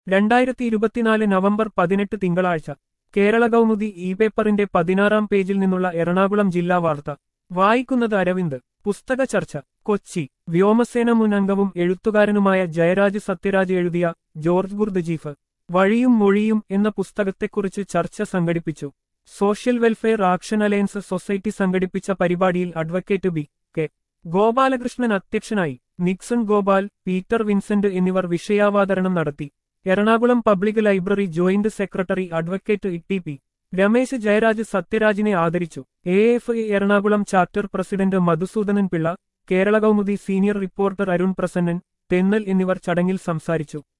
രണ്ടായിരത്തി ഇരുപത്തിനാല് നവംബർ പതിനെട്ട് തിങ്കളാഴ്ച കേരള കൗമുദി ഇ പേപ്പറിന്റെ പതിനാറാം പേജിൽ നിന്നുള്ള എറണാകുളം ജില്ലാ വാർത്ത വായിക്കുന്നത് അരവിന്ദ് പുസ്തക ചർച്ച കൊച്ചി വ്യോമസേന മുൻ അംഗവും എഴുത്തുകാരനുമായ ജയരാജ് സത്യരാജ് എഴുതിയ ജോർജ് ഗുർദജീഫ് വഴിയും മൊഴിയും എന്ന പുസ്തകത്തെക്കുറിച്ച് ചർച്ച സംഘടിപ്പിച്ചു social welfare action alliance society സംഘടിപ്പിച്ച പരിപാടിയിൽ അഡ്വക്കേറ്റ് ബി കെ ഗോപാലകൃഷ്ണൻ അധ്യക്ഷനായി നിക്സൺ ഗോപാൽ പീറ്റർ വിൻസെന്റ് എന്നിവർ വിഷയാവതരണം നടത്തി Ernakulam public library joint secretary advocate E P Ramesh Jayaraj സത്യരാജിനെ ആദരിച്ചു A F A Ernakulam chapter president Madhusoodanan Pillai Kerala Kaumudi senior reporter Arun Prasannan Thennal എന്നിവർ ചടങ്ങിൽ സംസാരിച്ചു